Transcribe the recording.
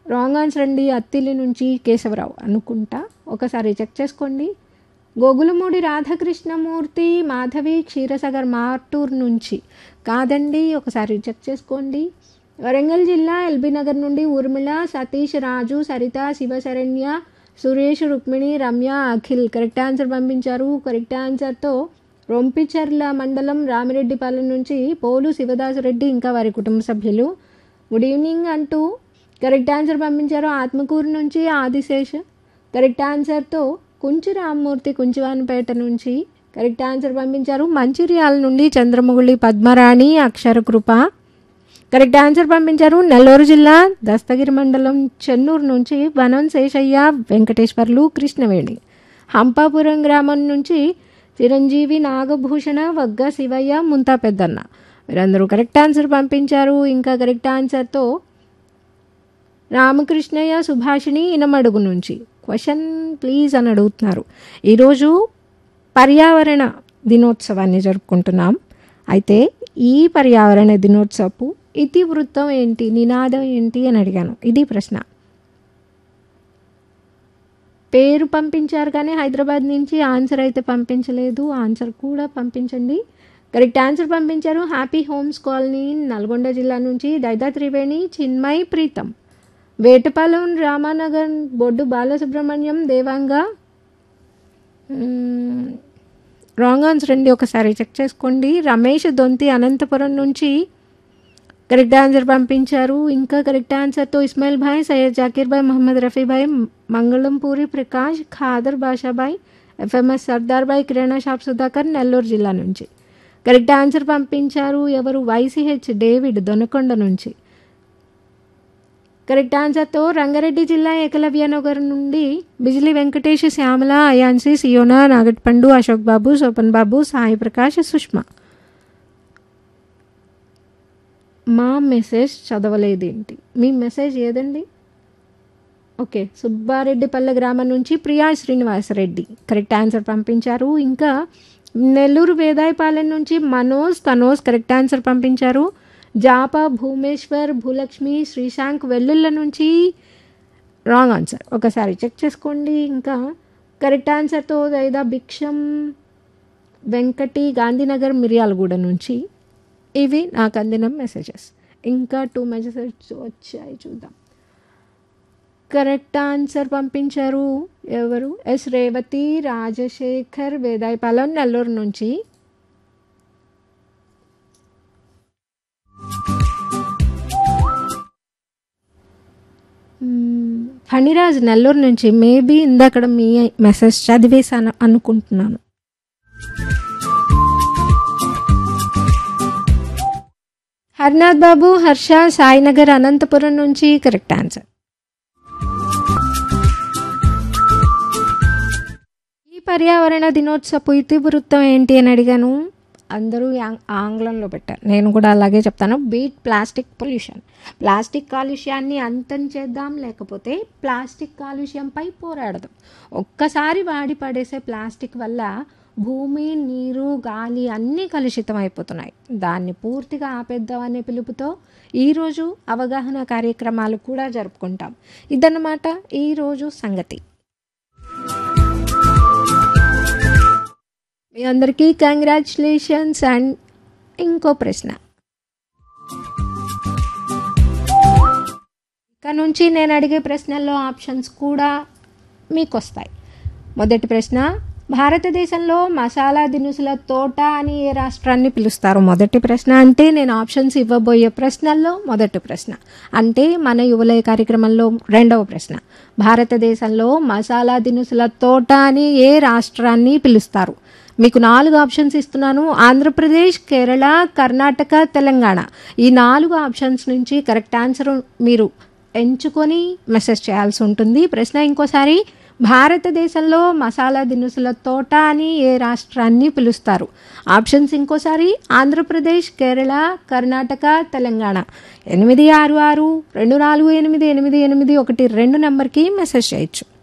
wrong answer అండి అత్తిలి నుంచి కేశవరావు అనుకుంటా ఒకసారి చెక్ చేసుకోండి గోగులమూడి రాధాకృష్ణమూర్తి మాధవి క్షీరసాగర్ మార్టూర్ నుంచి కాదండి ఒకసారి చెక్ చేసుకోండి వరంగల్ జిల్లా ఎల్బీ నగర్ నుండి ఊర్మిళ సతీష్ రాజు సరిత శివశరణ్య సురేష్ రుక్మిణి రమ్య అఖిల్ కరెక్ట్ ఆన్సర్ పంపించారు కరెక్ట్ ఆన్సర్తో రొంపిచర్ల మండలం రామిరెడ్డిపాలెం నుంచి పోలు శివదాసురెడ్డి ఇంకా వారి కుటుంబ సభ్యులు గుడ్ ఈవినింగ్ అంటూ కరెక్ట్ ఆన్సర్ పంపించారు ఆత్మకూరు నుంచి ఆదిశేష్ కరెక్ట్ ఆన్సర్తో కుంచి రామ్మూర్తి కుంచివానిపేట నుంచి కరెక్ట్ ఆన్సర్ పంపించారు మంచిర్యాల నుండి చంద్రముగుళి పద్మరాణి అక్షర కృప కరెక్ట్ ఆన్సర్ పంపించారు నెల్లూరు జిల్లా దస్తగిరి మండలం చెన్నూరు నుంచి వనం శేషయ్య వెంకటేశ్వర్లు కృష్ణవేణి హంపాపురం గ్రామం నుంచి చిరంజీవి నాగభూషణ వగ్గ శివయ్య ముంతా పెద్దన్న మీరందరూ కరెక్ట్ ఆన్సర్ పంపించారు ఇంకా కరెక్ట్ ఆన్సర్తో రామకృష్ణయ్య సుభాషిణి ఇనమడుగు నుంచి క్వశ్చన్ ప్లీజ్ అని అడుగుతున్నారు ఈరోజు పర్యావరణ దినోత్సవాన్ని జరుపుకుంటున్నాం అయితే ఈ పర్యావరణ దినోత్సవపు ఇతివృత్తం ఏంటి నినాదం ఏంటి అని అడిగాను ఇది ప్రశ్న పేరు పంపించారు కానీ హైదరాబాద్ నుంచి ఆన్సర్ అయితే పంపించలేదు ఆన్సర్ కూడా పంపించండి కరెక్ట్ ఆన్సర్ పంపించారు హ్యాపీ హోమ్స్ కాలనీ నల్గొండ జిల్లా నుంచి దైదా త్రివేణి చిన్మయ్ ప్రీతం వేటపాలెం రామానగర్ బొడ్డు బాలసుబ్రహ్మణ్యం దేవాంగ రాంగ్ ఆన్సర్ అండి ఒకసారి చెక్ చేసుకోండి రమేష్ దొంతి అనంతపురం నుంచి కరెక్ట్ ఆన్సర్ పంపించారు ఇంకా కరెక్ట్ ఆన్సర్తో ఇస్మాయిల్ భాయ్ సయ్యద్ జాకీర్ భాయ్ మహమ్మద్ రఫీ భాయ్ మంగళంపూరి ప్రకాష్ ఖాదర్ బాషాభాయ్ ఎఫ్ఎంఎస్ సర్దార్ భాయ్ కిరాణా షాప్ సుధాకర్ నెల్లూరు జిల్లా నుంచి కరెక్ట్ ఆన్సర్ పంపించారు ఎవరు వైసీహెచ్ డేవిడ్ దొనకొండ నుంచి కరెక్ట్ ఆన్సర్తో రంగారెడ్డి జిల్లా ఏకలవ్య నగర్ నుండి బిజిలీ వెంకటేష్ శ్యామల అయాన్సి సియోనా నాగట్పండు అశోక్ బాబు సోపన్ బాబు సాయి ప్రకాష్ సుష్మా మా మెసేజ్ చదవలేదేంటి మీ మెసేజ్ ఏదండి ఓకే సుబ్బారెడ్డిపల్లె గ్రామం నుంచి ప్రియా శ్రీనివాసరెడ్డి కరెక్ట్ ఆన్సర్ పంపించారు ఇంకా నెల్లూరు వేదాయపాలెం నుంచి మనోజ్ తనోజ్ కరెక్ట్ ఆన్సర్ పంపించారు జాప భూమేశ్వర్ భూలక్ష్మి శ్రీశాంక్ వెల్లుళ్ళ నుంచి రాంగ్ ఆన్సర్ ఒకసారి చెక్ చేసుకోండి ఇంకా కరెక్ట్ ఆన్సర్తో దైదా భిక్షం వెంకటి గాంధీనగర్ మిర్యాలగూడ నుంచి ఇవి నాకు అందిన మెసేజెస్ ఇంకా టూ మెసేజెస్ వచ్చాయి చూద్దాం కరెక్ట్ ఆన్సర్ పంపించారు ఎవరు ఎస్ రేవతి రాజశేఖర్ వేదాయపాలెం నెల్లూరు నుంచి ఫణిరాజ్ నెల్లూరు నుంచి మేబీ ఇందాక మీ మెసేజ్ చదివేశాను అనుకుంటున్నాను హర్నాథ్ బాబు హర్ష సాయినగర్ అనంతపురం నుంచి కరెక్ట్ ఆన్సర్ ఈ పర్యావరణ దినోత్సవ ఇతివృత్తం ఏంటి అని అడిగాను అందరూ ఆంగ్లంలో పెట్టారు నేను కూడా అలాగే చెప్తాను బీట్ ప్లాస్టిక్ పొల్యూషన్ ప్లాస్టిక్ కాలుష్యాన్ని అంతం చేద్దాం లేకపోతే ప్లాస్టిక్ కాలుష్యంపై పోరాడదాం ఒక్కసారి వాడి పడేసే ప్లాస్టిక్ వల్ల భూమి నీరు గాలి అన్నీ కలుషితం అయిపోతున్నాయి దాన్ని పూర్తిగా ఆపేద్దామనే పిలుపుతో ఈరోజు అవగాహన కార్యక్రమాలు కూడా జరుపుకుంటాం ఇదన్నమాట ఈరోజు సంగతి మీ అందరికీ కంగ్రాచులేషన్స్ అండ్ ఇంకో ప్రశ్న ఇక నుంచి నేను అడిగే ప్రశ్నల్లో ఆప్షన్స్ కూడా మీకు వస్తాయి మొదటి ప్రశ్న భారతదేశంలో మసాలా దినుసుల తోట అని ఏ రాష్ట్రాన్ని పిలుస్తారు మొదటి ప్రశ్న అంటే నేను ఆప్షన్స్ ఇవ్వబోయే ప్రశ్నల్లో మొదటి ప్రశ్న అంటే మన యువలయ కార్యక్రమంలో రెండవ ప్రశ్న భారతదేశంలో మసాలా దినుసుల తోట అని ఏ రాష్ట్రాన్ని పిలుస్తారు మీకు నాలుగు ఆప్షన్స్ ఇస్తున్నాను ఆంధ్రప్రదేశ్ కేరళ కర్ణాటక తెలంగాణ ఈ నాలుగు ఆప్షన్స్ నుంచి కరెక్ట్ ఆన్సర్ మీరు ఎంచుకొని మెసేజ్ చేయాల్సి ఉంటుంది ప్రశ్న ఇంకోసారి భారతదేశంలో మసాలా దినుసుల తోట అని ఏ రాష్ట్రాన్ని పిలుస్తారు ఆప్షన్స్ ఇంకోసారి ఆంధ్రప్రదేశ్ కేరళ కర్ణాటక తెలంగాణ ఎనిమిది ఆరు ఆరు రెండు నాలుగు ఎనిమిది ఎనిమిది ఎనిమిది ఒకటి రెండు నెంబర్కి మెసేజ్ చేయొచ్చు